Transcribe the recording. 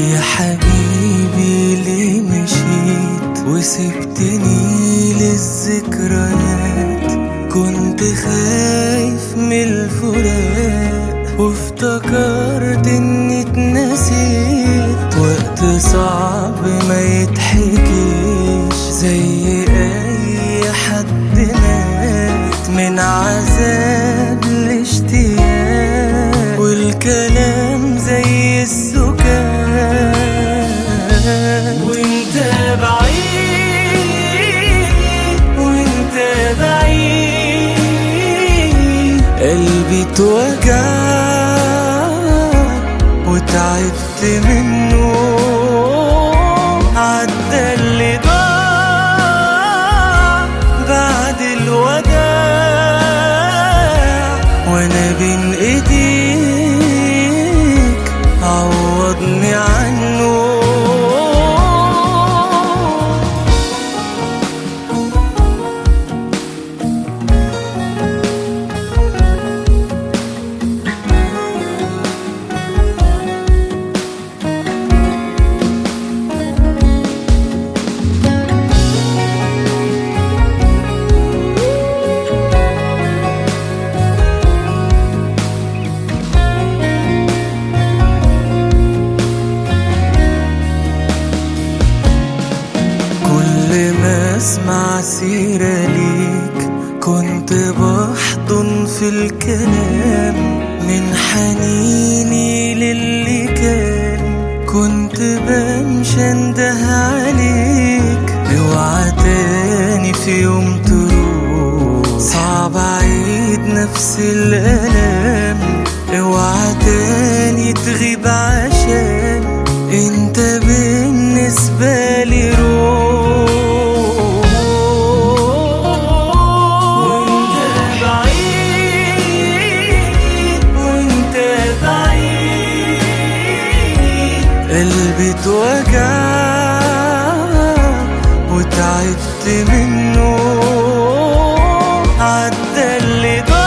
يا حبيبي ليه مشيت وسبتني للذكريات كنت خايف من الفراق وافتكرت اني اتنسيت وقت صعب ما يتحكيش زي اي حد مات من عذاب الاشتياق والكلام زي السكان وانت بعيد وانت بعيد قلبي اتوجع وتعبت منه عدى اللي ضاع بعد الوداع وانا بين ايديك عوضني عنه كل ما اسمع سيرة ليك كنت بحضن في الكلام من حنيني للي كان كنت بمشي انده عليك اوعى تاني في يوم تروح صعب اعيد نفس الالام اوعى تاني تغيب عشان انت بالنسبة لي روح وانت بعيد وانت بعيد قلبي اتوجع وتعبت منه عدى اللي ضاع